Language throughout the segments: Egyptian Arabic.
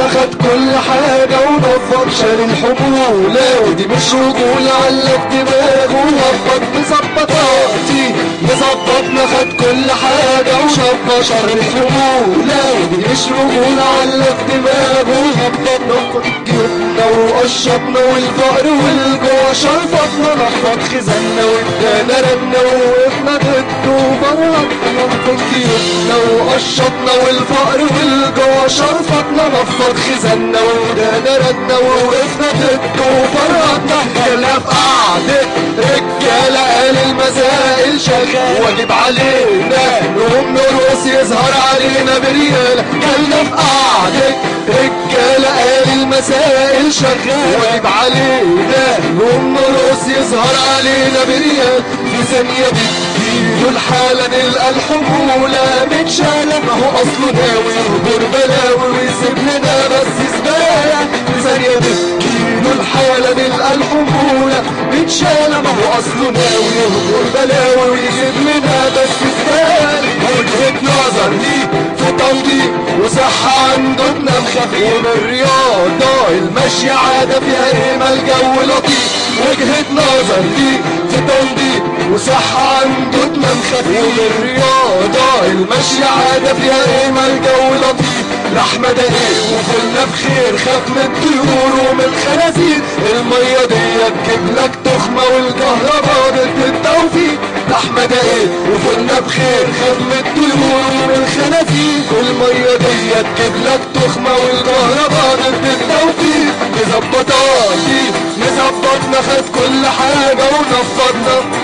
خد كل حاجة ونفض شال الحمولة ودي مش رجولة علق دماغه ونفض مظبطاتي مظبطنا خد كل حاجة ونفض شال الحمولة ودي مش رجولة علق دماغه ونفض نفض جيوبنا وقشطنا والفقر والجوع شرفطنا نفض خزاننا وادانا رنا ووقفنا ضده وبرهنا نفض جيوبنا وقشطنا والفقر والجوع شرفطنا نفض خزاننا وادانا رنا ووقفنا ضده وبرهنا كلام قعدة رجالة قال المسائل شغال واجب علينا نقوم نرقص يظهر علينا بريالة كلنا في قعدة رجالة قال المسائل شغال واجب علينا نقوم نرقص يظهر علينا بريال في ثانية بتجيله الحالة نلقى الحمولة متشالة ما هو أصله ناوي يهجر بلاوي ويسيب لنا بس زبالة في ثانية بتجيله الحالة نلقى الحمولة متشالة ما هو أصله ناوي يهجر بلاوي ويسيب لنا بس زبالة وجهة نظر ليه في تنظيم وصحة عندنا مخفية من الرياضة المشي عادة فيها ايه ما الجو لطيف وجهة نظر دي في تنظيم وصحة عندنا مخفية من الرياضة المشي عادة فيها ايه ما الجو لطيف لحمة دقيق وكلنا بخير خاف من الطيور ومن الخنازير المية دي تجيب لك تخمة والكهرباء ضد التوفيق لحمة دقيق وكلنا بخير خاف من الطيور ومن الخنازير المية دي تجيب لك تخمة والكهرباء ضد التوفيق مظبطاتي مظبطنا خد كل حاجة ونفضنا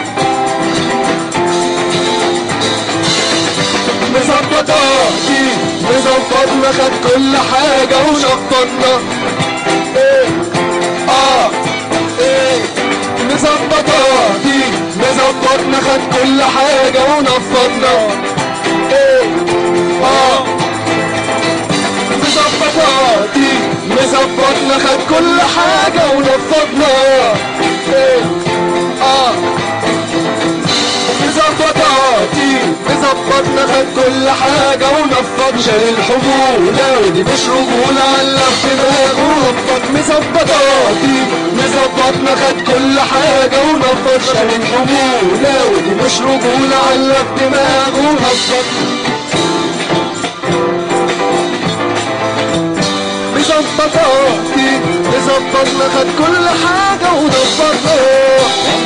مظبطاتي مظبطنا خد كل حاجة ونفضنا ايه اه ايه مظبطاتي مظبطنا خد كل حاجة ونفضنا ايه اه مظبطاتي مظبطنا خد كل حاجة ونفضنا ايه اه مظبطاتي مظبطنا خد كل حاجة ونفض شال الحمولة ودي مش رجولة علق دماغه ونفض مظبطاتي مظبطنا خد كل حاجة ونفض شال الحمولة ودي مش رجولة علق دماغه ونفض مظبطاتي مظبطنا خد كل حاجة ونفضنا